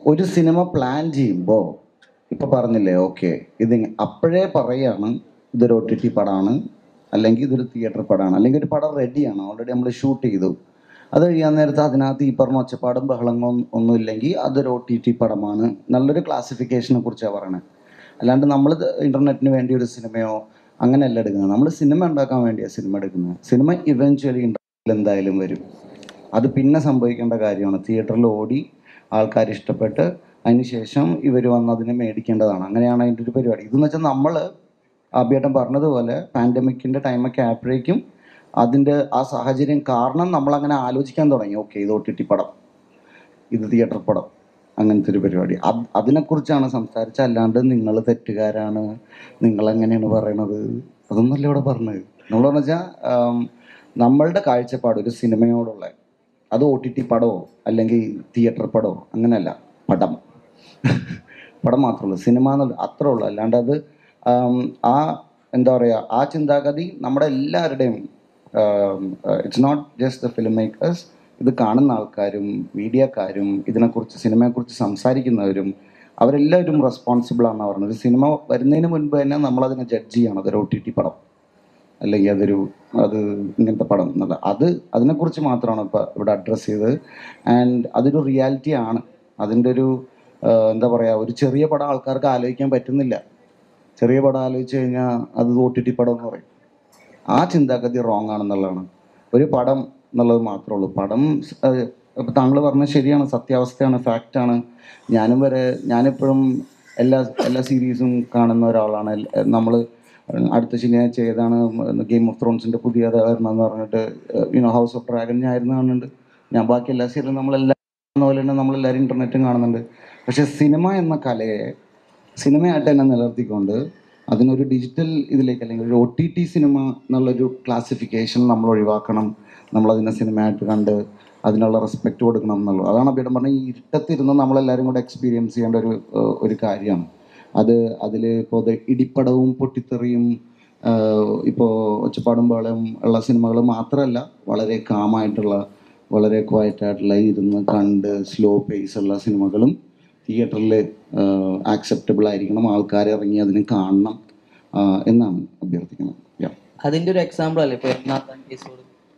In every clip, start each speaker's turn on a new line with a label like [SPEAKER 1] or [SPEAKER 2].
[SPEAKER 1] ഒരു cinema plan ചെയ്യുമ്പോൾ ഇപ്പൊ പറഞ്ഞില്ലേ ഓക്കെ ഇത് ഇങ്ങ- അപ്പോഴേ പറയാണ് ഇതൊരു ഒ ടി ടി പടമാണ് അല്ലെങ്കിൽ ഇതൊരു തിയേറ്റർ പടമാണ് അല്ലെങ്കിൽ ഒരു പടം റെഡിയാണ് ഓൾറെഡി നമ്മൾ ഷൂട്ട് ചെയ്തു അത് കഴിയാൻ നേരത്ത് അതിനകത്ത് ഈ പറഞ്ഞ ഒച്ചപ്പാടും ബഹളങ്ങളും ഒന്നും ഇല്ലെങ്കിൽ അതൊരു ഒ ടി ടി പടമാണ് നല്ലൊരു ക്ലാസിഫിക്കേഷനെ കുറിച്ചാണ് പറയണത് അല്ലാണ്ട് നമ്മൾ ഇന്റർനെറ്റിന് വേണ്ടി ഒരു സിനിമയോ അങ്ങനെയല്ല എടുക്കുന്നത് നമ്മൾ സിനിമ ഉണ്ടാക്കാൻ വേണ്ടിയാണ് സിനിമ എടുക്കുന്നത് സിനിമ ഇവൻച്വലി ഇന്റർനെറ്റിൽ എന്തായാലും വരും അത് പിന്നെ സംഭവിക്കേണ്ട കാര്യമാണ് തിയേറ്ററിൽ ഓടി ആൾക്കാർ ഇഷ്ടപ്പെട്ട് അതിനുശേഷം ഇവർ വന്ന് അതിനെ മേടിക്കേണ്ടതാണ് അങ്ങനെയാണ് അതിൻ്റെ ഒരു പരിപാടി ഇതെന്ന് വെച്ചാൽ നമ്മൾ ആബിയേട്ടൻ പറഞ്ഞതുപോലെ പാൻഡമിക്കിൻ്റെ ടൈമൊക്കെ ആയപ്പോഴേക്കും അതിൻ്റെ ആ സാഹചര്യം കാരണം നമ്മൾ അങ്ങനെ ആലോചിക്കാൻ തുടങ്ങി ഓക്കെ ഇത് ഒ ടി ടി പടം ഇത് തിയേറ്റർ പടം അങ്ങനത്തെ ഒരു പരിപാടി അത് അതിനെക്കുറിച്ചാണ് സംസാരിച്ച അല്ലാണ്ട് നിങ്ങൾ തെറ്റുകാരാണ് നിങ്ങൾ എങ്ങനെയാണ് പറയണത് അതൊന്നല്ല ഇവിടെ പറഞ്ഞത് നമ്മൾ വെച്ചാൽ നമ്മളുടെ കാഴ്ചപ്പാട് ഒരു സിനിമയോടുള്ള അത് ഒ ടി ടി പടമോ അല്ലെങ്കിൽ തിയേറ്റർ പടമോ അങ്ങനെയല്ല പടം പടം മാത്രമേ ഉള്ളൂ സിനിമ എന്നുള്ള അത്രേ ഉള്ളൂ അല്ലാണ്ട് അത് ആം, ആ എന്താ പറയുക ആ ചിന്താഗതി നമ്മുടെ എല്ലാവരുടെയും it's not just the filmmakers ഇത് കാണുന്ന ആൾക്കാരും മീഡിയക്കാരും ഇതിനെക്കുറിച്ച് സിനിമയെക്കുറിച്ച് സംസാരിക്കുന്നവരും അവരെല്ലാവരും റെസ്പോൺസിബിൾ ആണെന്ന് പറഞ്ഞത് ഒരു സിനിമ വരുന്നതിന് മുൻപ് തന്നെ നമ്മളതിനെ ജഡ്ജ് ചെയ്യണം അതൊരു ഒ ടി ടി പടം അല്ലെങ്കിൽ അതൊരു അത് ഇങ്ങനത്തെ പടം എന്നുള്ള അത് അതിനെക്കുറിച്ച് മാത്രമാണ് ഇപ്പോൾ ഇവിടെ അഡ്രസ്സ് ചെയ്തത് ആൻഡ് അതൊരു റിയാലിറ്റി ആണ് അതിൻ്റെ ഒരു ആ, എന്താ പറയുക ഒരു ചെറിയ പടം ആൾക്കാർക്ക് ആലോചിക്കാൻ പറ്റുന്നില്ല ചെറിയ പടം ആലോചിച്ച് കഴിഞ്ഞാൽ അത് ഒ ടി ടി പടം എന്ന് പറയും ആ ചിന്താഗതി റോങ് ആണെന്നുള്ളതാണ് ഒരു പടം എന്നുള്ളത് മാത്രമേ ഉള്ളൂ പടം ഇപ്പം താങ്കൾ പറഞ്ഞത് ശരിയാണ് സത്യാവസ്ഥയാണ് ഫാക്റ്റാണ് ഞാനും വരെ ഞാനിപ്പോഴും എല്ലാ എല്ലാ സീരീസും കാണുന്ന ഒരാളാണ് നമ്മൾ അടുത്ത ശനിയാഴ്ച ഏതാണ് ഗെയിം ഓഫ് ത്രോൺസിൻ്റെ പുതിയ വരണമെന്ന് പറഞ്ഞിട്ട് യുനോ ഹൗസ് ഓഫ് ഡ്രാഗൺ ഞാൻ ആയിരുന്നു കാണുന്നുണ്ട് ഞാൻ ബാക്കി എല്ലാ സീരിയലും നമ്മളെല്ലാം കാണുന്ന പോലെ തന്നെ നമ്മളെല്ലാവരും ഇൻ്റർനെറ്റും കാണുന്നുണ്ട് പക്ഷേ സിനിമ എന്ന കലയെ സിനിമയായിട്ട് തന്നെ നിലനിർത്തിക്കൊണ്ട് അതിനൊരു ഡിജിറ്റൽ ഇതിലേക്ക് അല്ലെങ്കിൽ ഒരു ഒ ടി ടി സിനിമ എന്നുള്ളൊരു ക്ലാസിഫിക്കേഷൻ നമ്മൾ ഒഴിവാക്കണം നമ്മളതിനെ സിനിമയായിട്ട് കണ്ട് അതിനുള്ള റെസ്പെക്റ്റ് കൊടുക്കണം എന്നുള്ളത് അതാണ് അബിയുടെ പറഞ്ഞ ഈ ഇരുട്ടത്തിരുന്ന് നമ്മളെല്ലാവരും കൂടെ എക്സ്പീരിയൻസ് ചെയ്യേണ്ട ഒരു ഏഹ്, ഒരു കാര്യമാണ് അത് അതിൽ ഇപ്പോൾ ഇടിപ്പടവും പൊട്ടിത്തെറിയും ഇപ്പോൾ ഒച്ചപ്പാടും ബഹളം ഉള്ള സിനിമകൾ മാത്രമല്ല വളരെ കാമായിട്ടുള്ള വളരെ ക്വയറ്റ് ആയിട്ടുള്ള ഇരുന്ന് കണ്ട് സ്ലോ പേസ് ഉള്ള സിനിമകളും തിയേറ്ററിൽ ആക്സെപ്റ്റബിൾ ആയിരിക്കണം ആൾക്കാർ ഇറങ്ങി അതിന് കാണണം ആ, എന്നാണ് അഭ്യർത്ഥിക്കുന്നത് Yeah.
[SPEAKER 2] അതിന്റെ ഒരു എക്സാമ്പിൾ അല്ലേ ഇപ്പൊ എറണാകുളം കേസോട്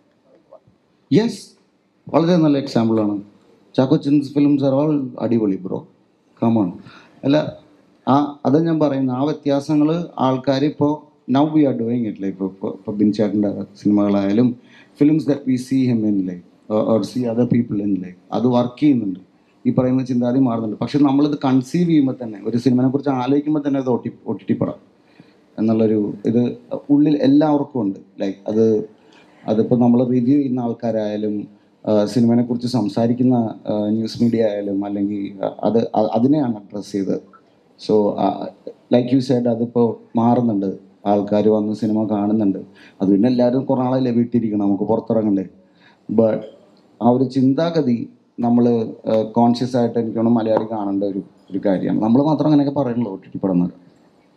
[SPEAKER 1] യെസ് വളരെ നല്ല എക്സാമ്പിളാണ് ചാക്കോ ചിൻസ് ഫിലിംസ് ആർ ഓൾ അടിപൊളി ബ്രോ കമോൺ അല്ല ആ അതാ ഞാൻ പറയുന്നത് ആ വ്യത്യാസങ്ങൾ ആൾക്കാർ ഇപ്പോൾ now we are doing it like ഇപ്പോൾ ബിൻചാട്ടിൻ്റെ സിനിമകളായാലും films that we see him in like or see other people in like അത് വർക്ക് ചെയ്യുന്നുണ്ട് ഈ പറയുന്ന ചിന്താഗതി മാറുന്നുണ്ട് പക്ഷെ നമ്മളിത് കൺസീവ് ചെയ്യുമ്പോൾ തന്നെ ഒരു സിനിമനെ കുറിച്ച് ആലോചിക്കുമ്പോൾ തന്നെ അത് O T O T T പടം എന്നുള്ളൊരു ഇത് ഉള്ളിൽ എല്ലാവർക്കും ഉണ്ട് ലൈക്ക് അത് അതിപ്പോൾ നമ്മൾ റിവ്യൂ ചെയ്യുന്ന ആൾക്കാരായാലും സിനിമനെ കുറിച്ച് സംസാരിക്കുന്ന ന്യൂസ് മീഡിയ ആയാലും അല്ലെങ്കിൽ ആ, അത് അ- അതിനെയാണ് അഡ്രസ്സ് ചെയ്തത് സോ ലൈക്ക് യു സൈഡ് അതിപ്പോൾ മാറുന്നുണ്ട് ആൾക്കാർ വന്ന് സിനിമ കാണുന്നുണ്ട് അത് പിന്നെ എല്ലാവരും കുറേ നാളെ വീട്ടിലിരിക്കണം നമുക്ക് പുറത്തിറങ്ങണ്ടേ ബട്ട് ആ ഒരു ചിന്താഗതി നമ്മൾ കോൺഷ്യസ് ആയിട്ട് എനിക്ക് തോന്നുന്നു മലയാളി കാണേണ്ട ഒരു ഒരു കാര്യമാണ് നമ്മൾ മാത്രം അങ്ങനെയൊക്കെ പറയുള്ളൂ ഒ ടി ടി പടം എന്നൊക്കെ.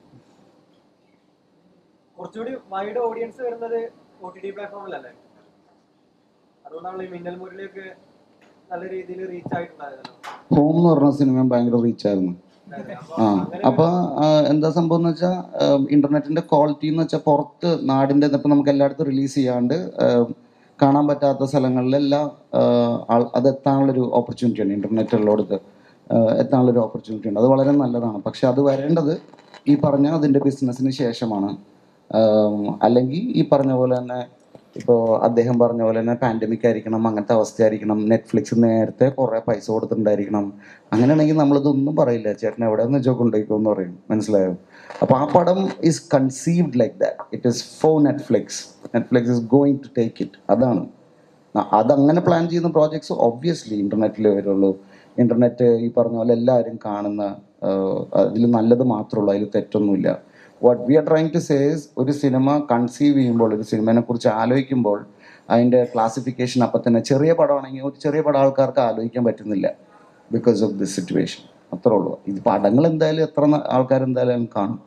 [SPEAKER 3] കുറച്ചുകൂടി വൈഡ് ഓഡിയൻസ് വരുന്നത് ഒ ടി ടി പ്ലാറ്റ്ഫോമിലല്ലേ അതുകൊണ്ടാണല്ലോ ഈ മിന്നൽ മുരളിയൊക്കെ നല്ല രീതിയിൽ റീച്ച് ആയിട്ടുണ്ടായിരുന്നല്ലോ
[SPEAKER 1] ഹോം എന്ന് പറഞ്ഞ സിനിമ ഭയങ്കര റീച്ചായിരുന്നു
[SPEAKER 3] അല്ലേ? അപ്പൊ
[SPEAKER 1] ആ
[SPEAKER 3] അങ്ങനെ
[SPEAKER 1] അപ്പൊ ആ, എന്താ സംഭവം എന്ന് വെച്ചാൽ ഇന്റർനെറ്റിന്റെ ക്വാളിറ്റി എന്ന് വെച്ചാൽ പുറത്ത് നാടിന്റെ ഇപ്പൊ നമുക്ക് എല്ലായിടത്തും റിലീസ് ചെയ്യാണ്ട് ആ, കാണാൻ പറ്റാത്ത സ്ഥലങ്ങളിലെല്ലാം ആ, ആൾ- അത് എത്താനുള്ളൊരു ഓപ്പർച്യൂണിറ്റിയാണ് ഇന്റർനെറ്റ് ഉള്ളിടത്ത് ആ, എത്താനുള്ളൊരു ഓപ്പർച്യൂണിറ്റി ഉണ്ട് അത് വളരെ നല്ലതാണ് പക്ഷെ അത് വരേണ്ടത് ഈ പറഞ്ഞ അതിന്റെ ബിസിനസ്സിന് ശേഷമാണ് ആം, അല്ലെങ്കിൽ ഈ പറഞ്ഞ പോലെ തന്നെ ഇപ്പോൾ അദ്ദേഹം പറഞ്ഞ പോലെ തന്നെ പാൻഡമിക് ആയിരിക്കണം അങ്ങനത്തെ അവസ്ഥയായിരിക്കണം നെറ്റ്ഫ്ലിക്സ് നേരത്തെ കുറേ പൈസ കൊടുത്തിട്ടുണ്ടായിരിക്കണം അങ്ങനെയാണെങ്കിൽ നമ്മളിതൊന്നും പറയില്ല ചേട്ടൻ എവിടെയെന്ന് വെച്ചാൽ കൊണ്ടുപോയിക്കോന്ന് പറയും മനസ്സിലായോ അപ്പോൾ ആ പടം is conceived like that it is for Netflix Netflix is going to take it അതാണ് ആ- അതങ്ങനെ പ്ലാൻ ചെയ്യുന്ന പ്രോജക്ട്സ് ഒബ്വിയസ്ലി ഇന്റർനെറ്റിൽ വരുള്ളൂ ഇന്റർനെറ്റ് ഈ പറഞ്ഞ പോലെ എല്ലാവരും കാണുന്ന അതിൽ നല്ലത് മാത്രമേ ഉള്ളൂ അതിൽ തെറ്റൊന്നുമില്ല what we are trying to says ഒരു സിനിമ കൺസീവ് ചെയ്യുമ്പോൾ ഒരു സിനിമയെ കുറിച്ച് ആലോചിക്കുമ്പോൾ അതിൻ്റെ ക്ലാസിഫിക്കേഷൻ അപ്പം തന്നെ ചെറിയ പടമാണെങ്കിൽ ഒരു ചെറിയ പടം ആൾക്കാർക്ക് ആലോചിക്കാൻ പറ്റുന്നില്ല ബിക്കോസ് ഓഫ് ദിസ് സിറ്റുവേഷൻ അത്രേ ഉള്ളൂ ഇത് പടങ്ങൾ എന്തായാലും എത്ര ആൾക്കാർ എന്തായാലും കാണും